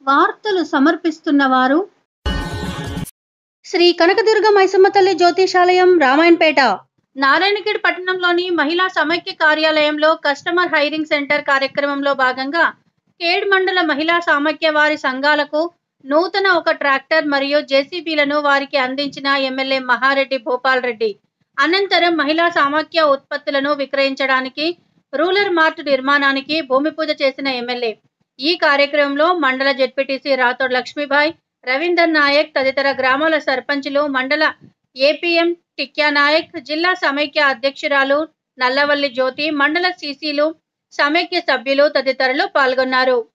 వార్తలు సమర్పిస్తున్నవారు శ్రీ కనకదుర్గ మైసమ్మ తల్లి జ్యోతిషాలయం రామాయణపేట నారాయణఖేడ్ పట్టణంలోని మహిళా సమైక్య కార్యాలయంలో కస్టమర్ హైరింగ్ సెంటర్ కార్యక్రమంలో భాగంగా కేడ్ మండల మహిళా సమైక్య వారి సంఘాలకు నూతన ఒక ట్రాక్టర్ మరియు జేసీబీలను వారికి అందించిన ఎమ్మెల్యే మహారెడ్డి భూపాల్ రెడ్డి అనంతరం మహిళా సామాఖ్య ఉత్పత్తులను విక్రయించడానికి రూరల్ మార్ట్ నిర్మాణానికి భూమి పూజ చేసిన ఎమ్మెల్యే ఈ కార్యక్రమంలో మండల జెడ్పీటీసీ రాథోడ్ లక్ష్మీబాయ్ రవీందర్ నాయక్ తదితర గ్రామాల సర్పంచులు మండల ఏపీఎం టిక్యా నాయక్ జిల్లా సమైక్య అధ్యక్షురాలు నల్లవల్లి జ్యోతి మండల సీసీలు సమైక్య సభ్యులు తదితరులు పాల్గొన్నారు